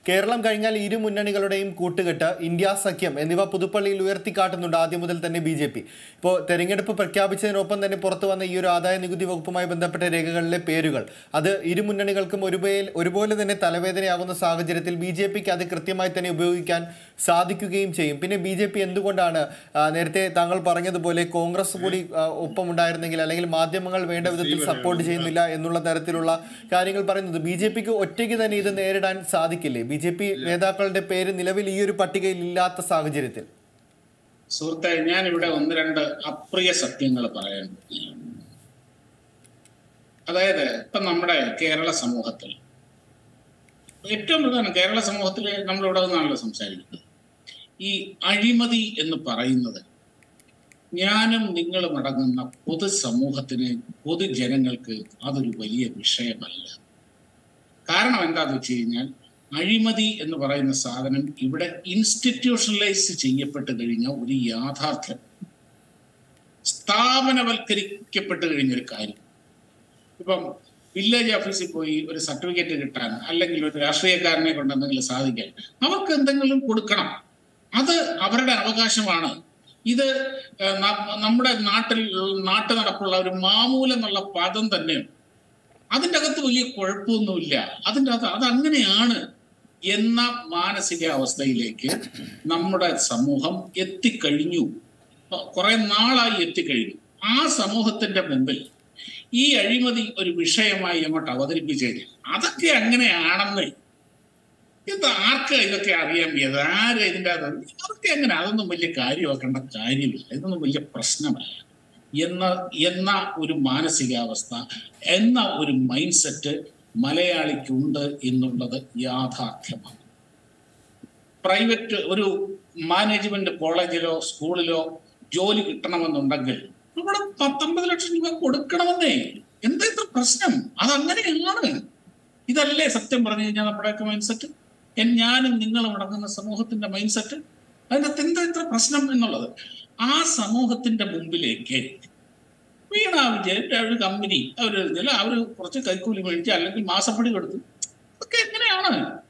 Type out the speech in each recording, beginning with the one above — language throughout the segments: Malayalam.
കേരളം കഴിഞ്ഞാൽ ഇരു മുന്നണികളുടെയും കൂട്ടുകെട്ട് ഇന്ത്യ സഖ്യം എന്നിവ പുതുപ്പള്ളിയിൽ ഉയർത്തിക്കാട്ടുന്നുണ്ട് ആദ്യം മുതൽ തന്നെ ബി ജെ പി ഇപ്പോൾ തെരഞ്ഞെടുപ്പ് പ്രഖ്യാപിച്ചതിനൊപ്പം തന്നെ പുറത്തു വന്ന ഈ ഒരു ആദായ നികുതി വകുപ്പുമായി ബന്ധപ്പെട്ട രേഖകളിലെ പേരുകൾ അത് ഇരു മുന്നണികൾക്കും ഒരുപോലെ ഒരുപോലെ തന്നെ തലവേദനയാകുന്ന സാഹചര്യത്തിൽ ബി ജെ പിക്ക് അത് കൃത്യമായി തന്നെ ഉപയോഗിക്കാൻ സാധിക്കുകയും ചെയ്യും പിന്നെ ബി ജെ പി എന്തുകൊണ്ടാണ് ആ, നേരത്തെ താങ്കൾ പറഞ്ഞതുപോലെ കോൺഗ്രസ് കൂടി ആ, ഒപ്പമുണ്ടായിരുന്നെങ്കിൽ അല്ലെങ്കിൽ മാധ്യമങ്ങൾ വേണ്ട വിധത്തിൽ സപ്പോർട്ട് ചെയ്യുന്നില്ല എന്നുള്ള തരത്തിലുള്ള കാര്യങ്ങൾ പറയുന്നത് ബി ജെ പിക്ക് ഒറ്റയ്ക്ക് തന്നെ ഇത് നേരിടാൻ സാധിക്കില്ലേ ബി ജെ പി നേതാക്കളുടെ പേര് നിലവിൽ ഈ ഒരു പട്ടികയിൽ ഇല്ലാത്ത സാഹചര്യത്തിൽ സുഹൃത്തെ ഞാൻ ഇവിടെ ഒന്ന് രണ്ട് അപ്രിയ സത്യങ്ങൾ പറയാൻ പോകുകയാണ്. അതായത് ഇപ്പൊ നമ്മുടെ കേരള സമൂഹത്തിൽ ഏറ്റവും പ്രധാനം കേരള സമൂഹത്തിൽ നമ്മൾ ഇവിടെ നിന്നാണല്ലോ സംസാരിക്കുന്നത് ഈ അഴിമതി എന്ന് പറയുന്നത് ഞാനും നിങ്ങളും അടങ്ങുന്ന പൊതുസമൂഹത്തിന് പൊതുജനങ്ങൾക്ക് അതൊരു വലിയ വിഷയമല്ല കാരണം എന്താന്ന് വെച്ച് കഴിഞ്ഞാൽ അഴിമതി എന്ന് പറയുന്ന സാധനം ഇവിടെ ഇൻസ്റ്റിറ്റ്യൂഷണലൈസ് ചെയ്യപ്പെട്ട് കഴിഞ്ഞ ഒരു യാഥാർത്ഥ്യം സ്ഥാപനവൽക്കരിക്കപ്പെട്ട് കഴിഞ്ഞ ഒരു കാര്യം ഇപ്പം വില്ലേജ് ഓഫീസിൽ പോയി ഒരു സർട്ടിഫിക്കറ്റ് കിട്ടാൻ അല്ലെങ്കിൽ ഒരു രാഷ്ട്രീയക്കാരനെ കൊണ്ട് എന്തെങ്കിലും സാധിക്കാൻ അവർക്ക് എന്തെങ്കിലും കൊടുക്കണം അത് അവരുടെ അവകാശമാണ് ഇത് ഏഹ്, ന- നമ്മുടെ നാട്ടിൽ നാട്ടു നടപ്പുള്ള ഒരു മാമൂലം എന്നുള്ള പദം തന്നെയാണ് അതിൻ്റെ അകത്ത് വലിയ കുഴപ്പമൊന്നുമില്ല അതിൻ്റെ അകത്ത് അത് അങ്ങനെയാണ് എന്ന മാനസികാവസ്ഥയിലേക്ക് നമ്മുടെ സമൂഹം എത്തിക്കഴിഞ്ഞു കുറെ നാളായി എത്തിക്കഴിഞ്ഞു ആ സമൂഹത്തിന്റെ മുമ്പിൽ ഈ അഴിമതി ഒരു വിഷയമായി അങ്ങോട്ട് അവതരിപ്പിച്ചു കഴിഞ്ഞാൽ അതൊക്കെ അങ്ങനെയാണെന്ന് ഇത് ആർക്ക് ഇതൊക്കെ അറിയാൻ വയ്യത് ആര് ഇതിൻ്റെ അകത്ത് അതൊക്കെ എങ്ങനെ അതൊന്നും വലിയ കാര്യമാക്കേണ്ട കാര്യമില്ല ഇതൊന്നും വലിയ പ്രശ്നമല്ല എന്ന എന്ന ഒരു മാനസികാവസ്ഥ എന്ന ഒരു മൈൻഡ് സെറ്റ് മലയാളിക്കുണ്ട് എന്നുള്ളത് യാഥാർത്ഥ്യമാണ് പ്രൈവറ്റ് ഒരു മാനേജ്മെന്റ് കോളേജിലോ സ്കൂളിലോ ജോലി കിട്ടണമെന്നുണ്ടെങ്കിൽ അവിടെ പത്തൊമ്പത് ലക്ഷം രൂപ കൊടുക്കണമെന്നേ എന്താ ഇത്ര പ്രശ്നം അതങ്ങനെയാണ് ഇതല്ലേ സത്യം പറഞ്ഞു കഴിഞ്ഞാൽ നമ്മുടെയൊക്കെ മൈൻഡ് സെറ്റ് ഞാനും നിങ്ങളും അടങ്ങുന്ന സമൂഹത്തിന്റെ മൈൻഡ് സെറ്റ് അതിനകത്ത് എന്താ ഇത്ര പ്രശ്നം എന്നുള്ളത് ആ സമൂഹത്തിന്റെ മുമ്പിലേക്ക് വീണ വിജയൻ ഒരു കമ്പനി അവർ അവർ കുറച്ച് കൈക്കൂലി മേടിച്ച് അല്ലെങ്കിൽ മാസപ്പടി കൊടുത്തു ഇതൊക്കെ എങ്ങനെയാണ്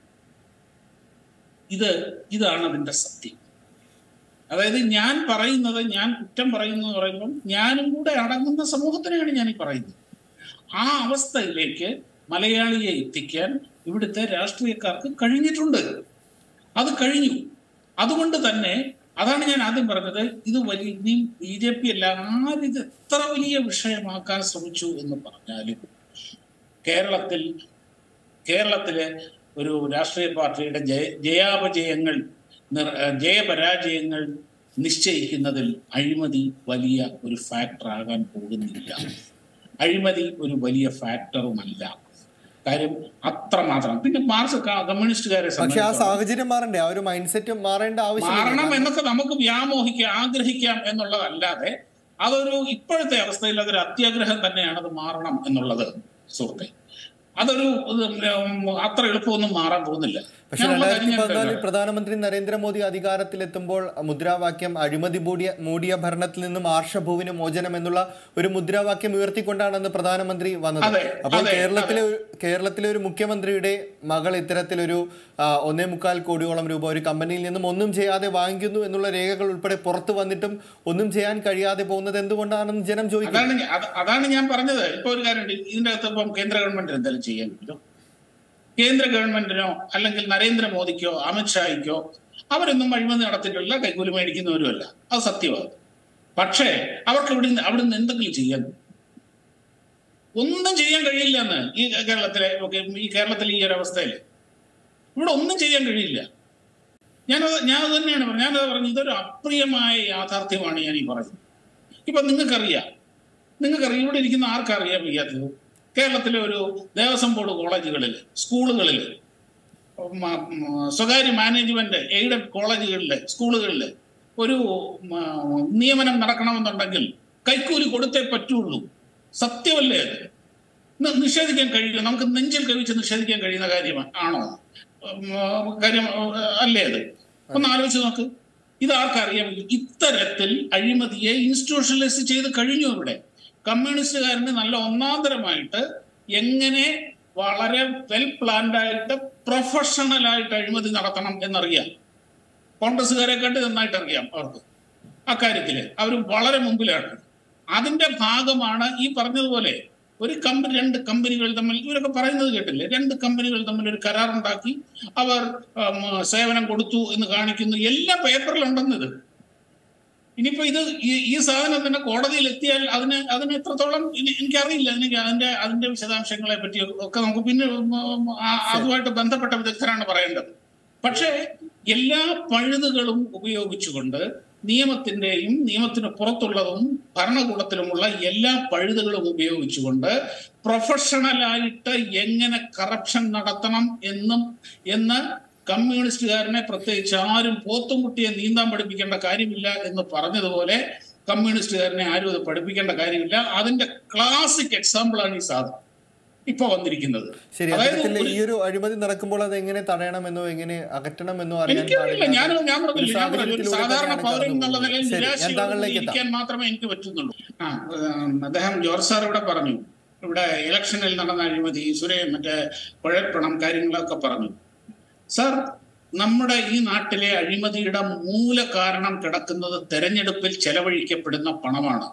ഇത് ഇതാണ് അതിന്റെ സത്യം അതായത് ഞാൻ പറയുന്നത് ഞാൻ കുറ്റം പറയുന്നു എന്ന് പറയുമ്പോൾ ഞാനും കൂടെ അടങ്ങുന്ന സമൂഹത്തിനെയാണ് ഞാൻ ഈ പറയുന്നത് ആ അവസ്ഥയിലേക്ക് മലയാളിയെ എത്തിക്കാൻ ഇവിടുത്തെ രാഷ്ട്രീയക്കാർക്ക് കഴിഞ്ഞിട്ടുണ്ട് അത് കഴിഞ്ഞു അതുകൊണ്ട് തന്നെ അതാണ് ഞാൻ ആദ്യം പറഞ്ഞത് ഇത് വലിയ ഇനിയും ബി ജെ പി അല്ല ആരും ഇത് എത്ര വലിയ വിഷയമാക്കാൻ ശ്രമിച്ചു എന്ന് പറഞ്ഞാലും കേരളത്തിൽ കേരളത്തിലെ ഒരു രാഷ്ട്രീയ പാർട്ടിയുടെ ജയ ജയാപജയങ്ങൾ നിർ- ഏഹ് ജയപരാജയങ്ങൾ നിശ്ചയിക്കുന്നതിൽ അഴിമതി വലിയ ഒരു ഫാക്ടർ ആകാൻ പോകുന്നില്ല അഴിമതി ഒരു വലിയ ഫാക്ടറുമല്ല കാര്യം അത്രമാത്രം പിന്നെ മാർക്സ് ക- കമ്മ്യൂണിസ്റ്റുകാരെ പക്ഷെ ആ സംബന്ധിച്ചിടത്തോളം സാഹചര്യം മാറണ്ടേ ആ ഒരു മൈൻഡ് സെറ്റ് മാറേണ്ട മാറണം ആവശ്യമില്ല എന്നൊക്കെ നമുക്ക് വ്യാമോഹിക്കാം ആഗ്രഹിക്കാം എന്നുള്ളതല്ലാതെ അതൊരു ഇപ്പോഴത്തെ അവസ്ഥയിൽ അതൊരു അത്യാഗ്രഹം തന്നെയാണ് അത് മാറണം എന്നുള്ളത് സുഹൃത്തെ അതൊരു ഇത് ഉം, അത്ര എളുപ്പമൊന്നും മാറാൻ പോകുന്നില്ല പക്ഷെ ഞാനുള്ള കാര്യം രണ്ടായിരത്തി ഞാൻ പതിനാലിൽ പറയാം. പ്രധാനമന്ത്രി നരേന്ദ്രമോദി അധികാരത്തിലെത്തുമ്പോൾ മുദ്രാവാക്യം അഴിമതി മൂടിയ മൂടിയ ഭരണത്തിൽ നിന്നും ആർഷഭൂവിന് മോചനം എന്നുള്ള ഒരു മുദ്രാവാക്യം ഉയർത്തിക്കൊണ്ടാണ് അന്ന് പ്രധാനമന്ത്രി വന്നത് അതെ, അപ്പോൾ അതെ, കേരളത്തിലെ ഒരു- കേരളത്തിലെ ഒരു മുഖ്യമന്ത്രിയുടെ മകൾ ഇത്തരത്തിലൊരു ആ, ഒന്നേ മുക്കാൽ കോടിയോളം രൂപ ഒരു കമ്പനിയിൽ നിന്നും ഒന്നും ചെയ്യാതെ വാങ്ങിക്കുന്നു എന്നുള്ള രേഖകൾ ഉൾപ്പെടെ പുറത്തു വന്നിട്ടും ഒന്നും ചെയ്യാൻ കഴിയാതെ പോകുന്നത് എന്തുകൊണ്ടാണെന്ന് ജനം ചോദിക്കുന്നത് അതാണ് ഞാൻ- അത് അതാണ് ഞാൻ പറഞ്ഞത് ഇപ്പൊ ഒരു കാര്യം ഇതിന്റെ അകത്ത് ഇപ്പം കേന്ദ്ര ഗവൺമെന്റ് എന്തെങ്കിലും ചെയ്യാൻ പറ്റും കേന്ദ്ര ഗവൺമെന്റിനോ അല്ലെങ്കിൽ നരേന്ദ്രമോദിക്കോ അമിത്ഷായ്ക്കോ അവരൊന്നും അഴിമതി നടത്തിയിട്ടില്ല കൈക്കൂലി മേടിക്കുന്നവരുമല്ല അത് സത്യമാണ് പക്ഷേ അവർക്ക് ഇവിടെ അവിടുന്ന് എന്തെങ്കിലും ചെയ്യാൻ ഒന്നും ചെയ്യാൻ കഴിയില്ല എന്ന് ഈ കേരളത്തിലെ ഒക്കെ ഈ കേരളത്തിലെ ഈ ഒരു അവസ്ഥയിൽ ഇവിടെ ഒന്നും ചെയ്യാൻ കഴിയില്ല ഞാനത് ഞാനത് തന്നെയാണ് പറഞ്ഞത് ഞാനത് പറഞ്ഞു ഇതൊരു അപ്രിയമായ യാഥാർത്ഥ്യമാണ് ഞാൻ ഈ പറയുന്നത് ഇപ്പൊ നിങ്ങൾക്കറിയാം നിങ്ങൾക്കറിയാം ഇവിടെ ഇരിക്കുന്ന ആർക്കറിയാൻ വയ്യാത്തത് കേരളത്തിലെ ഒരു ദേവസ്വം ബോർഡ് കോളേജുകളിൽ സ്കൂളുകളിൽ ഉം, ഉം, സ്വകാര്യ മാനേജ്മെന്റ് എയ്ഡഡ് കോളേജുകളിൽ സ്കൂളുകളിൽ ഒരു ഉം, നിയമനം നടക്കണമെന്നുണ്ടെങ്കിൽ കൈക്കൂലി കൊടുത്തേ പറ്റുള്ളൂ സത്യമല്ലേ അത് ന- നിഷേധിക്കാൻ കഴിയില്ല നമുക്ക് നെഞ്ചിൽ കവിച്ച് നിഷേധിക്കാൻ കഴിയുന്ന കാര്യമാണ് ആണോ ഉം, കാര്യം ഉം, അല്ലേ അത് ഒന്ന് ആലോചിച്ച് നോക്ക് ഇത് ആർക്കറിയാം ഇത്തരത്തിൽ അഴിമതിയെ ഇൻസ്റ്റിറ്റ്യൂഷണലൈസ് ചെയ്ത് കഴിഞ്ഞു ഇവിടെ കമ്മ്യൂണിസ്റ്റുകാരന് നല്ല ഒന്നാന്തരമായിട്ട് എങ്ങനെ വളരെ വെൽ പ്ലാൻഡ് ആയിട്ട് പ്രൊഫഷണലായിട്ട് അഴിമതി നടത്തണം എന്നറിയാം കോൺഗ്രസ്സുകാരെ കണ്ട് നന്നായിട്ട് അറിയാം അവർക്ക് അക്കാര്യത്തില് അവർ വളരെ മുമ്പിലാണ് അതിന്റെ ഭാഗമാണ് ഈ പറഞ്ഞതുപോലെ ഒരു കമ്പനി രണ്ട് കമ്പനികൾ തമ്മിൽ ഇവരൊക്കെ പറയുന്നത് കേട്ടില്ലേ രണ്ട് കമ്പനികൾ തമ്മിൽ ഒരു കരാറുണ്ടാക്കി അവർ ഉം, സേവനം കൊടുത്തു എന്ന് കാണിക്കുന്നു എല്ലാ പേപ്പറിലുണ്ടെന്ന് ഇത് ഇനിയിപ്പോ ഇത് ഈ- ഈ സാധനം തന്നെ കോടതിയിൽ എത്തിയാൽ അതിന് അതിന് എത്രത്തോളം ഇനി- എനിക്കറിയില്ല എനിക്ക് അതിന്റെ അതിന്റെ വിശദാംശങ്ങളെ പറ്റി ഒക്കെ നമുക്ക് പിന്നെ ഉം, ഉം, ആ- അതുമായിട്ട് ബന്ധപ്പെട്ട വിദഗ്ധരാണ് പറയേണ്ടത് പക്ഷേ എല്ലാ പഴുതുകളും ഉപയോഗിച്ചുകൊണ്ട് നിയമത്തിന്റെയും നിയമത്തിന് പുറത്തുള്ളതും ഭരണകൂടത്തിലുമുള്ള എല്ലാ പഴുതുകളും ഉപയോഗിച്ചുകൊണ്ട് പ്രൊഫഷണലായിട്ട് എങ്ങനെ കറപ്ഷൻ നടത്തണം എന്നും എന്ന് കമ്മ്യൂണിസ്റ്റുകാരനെ പ്രത്യേകിച്ച് ആരും പോത്തുംകുട്ടിയെ നീന്താൻ പഠിപ്പിക്കേണ്ട കാര്യമില്ല എന്ന് പറഞ്ഞതുപോലെ കമ്മ്യൂണിസ്റ്റുകാരനെ ആരും അത് പഠിപ്പിക്കേണ്ട കാര്യമില്ല അതിന്റെ ക്ലാസിക് എക്സാമ്പിൾ ആണ് ഈ സാധനം ഇപ്പൊ വന്നിരിക്കുന്നത് ശരി അതായത് അത്തരത്തിൽ ഒരു- ഈ ഒരു അഴിമതി നടക്കുമ്പോൾ അത് എങ്ങനെ തടയണമെന്നോ എങ്ങനെ അകറ്റണമെന്നോ അറിയാൻ എനിക്കറിയില്ല ഞാൻ പാടില്ലാത്ത ഞാൻ ഒരു പറഞ്ഞില്ല ഞാൻ പറഞ്ഞു ഒരു സാഹചര്യത്തിലൂടെ സാധാരണ തന്നെയാണ് പൗരൻ എന്നുള്ള കടന്നു നിലയിൽ പോകുന്നത്. ശരി ഞാൻ താങ്കളിലേക്ക് എത്താം നിരാശയോടെ മാത്രമേ എനിക്ക് പറ്റുന്നുള്ളൂ ആ ഉം, അദ്ദേഹം ജോർജ് സാർ ഇവിടെ പറഞ്ഞു ഇവിടെ ഇലക്ഷനിൽ നടന്ന അഴിമതി സുരേ മറ്റേ കുഴൽപ്പണം കാര്യങ്ങളൊക്കെ പറഞ്ഞു സാർ നമ്മുടെ ഈ നാട്ടിലെ അഴിമതിയുടെ മൂല കാരണം കിടക്കുന്നത് തെരഞ്ഞെടുപ്പിൽ ചെലവഴിക്കപ്പെടുന്ന പണമാണ്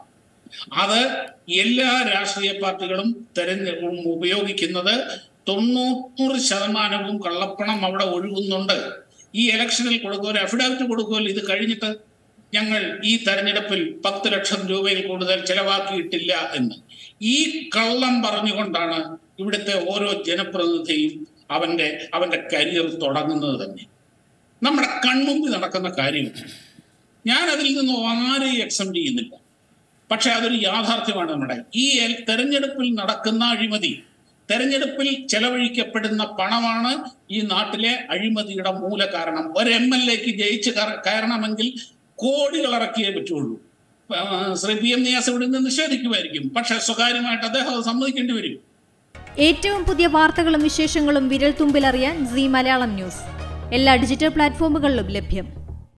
അത് എല്ലാ രാഷ്ട്രീയ പാർട്ടികളും തെരഞ്ഞെ ഉപയോഗിക്കുന്നത് തൊണ്ണൂറ് ശതമാനവും കള്ളപ്പണം അവിടെ ഒഴുകുന്നുണ്ട് ഈ ഇലക്ഷനിൽ കൊടുക്കുക ഒരു അഫിഡാവിറ്റ് കൊടുക്കുമല്ലോ ഇത് കഴിഞ്ഞിട്ട് ഞങ്ങൾ ഈ തെരഞ്ഞെടുപ്പിൽ പത്ത് ലക്ഷം രൂപയിൽ കൂടുതൽ ചെലവാക്കിയിട്ടില്ല എന്ന് ഈ കള്ളം പറഞ്ഞുകൊണ്ടാണ് ഇവിടുത്തെ ഓരോ ജനപ്രതിനിധിയും അവന്റെ അവന്റെ കരിയർ തുടങ്ങുന്നത് തന്നെ നമ്മുടെ കൺമുമ്പിൽ നടക്കുന്ന കാര്യം ഞാൻ അതിൽ നിന്ന് ആരെയും എക്സെപ്റ്റ് ചെയ്യുന്നില്ല പക്ഷെ അതൊരു യാഥാർത്ഥ്യമാണ് നമ്മുടെ ഈ എൽ- തെരഞ്ഞെടുപ്പിൽ നടക്കുന്ന അഴിമതി തെരഞ്ഞെടുപ്പിൽ ചെലവഴിക്കപ്പെടുന്ന പണമാണ് ഈ നാട്ടിലെ അഴിമതിയുടെ മൂല കാരണം ഒരു എം എൽ എക്ക് ജയിച്ച് കയറ- കയറണമെങ്കിൽ കോടികൾ ഇറക്കിയേ പറ്റുള്ളൂ ആ, ശ്രീ പി എം നിയാസ് ഇവിടെ നിന്ന് നിഷേധിക്കുമായിരിക്കും പക്ഷെ സ്വകാര്യമായിട്ട് അദ്ദേഹം അത് സമ്മതിക്കേണ്ടി വരും ഏറ്റവും പുതിയ വാർത്തകളും വിശേഷങ്ങളും വിരൽ തുമ്പിലറിയാൻ സി മലയാളം ന്യൂസ് എല്ലാ ഡിജിറ്റൽ പ്ലാറ്റ്ഫോമുകളിലും ലഭ്യം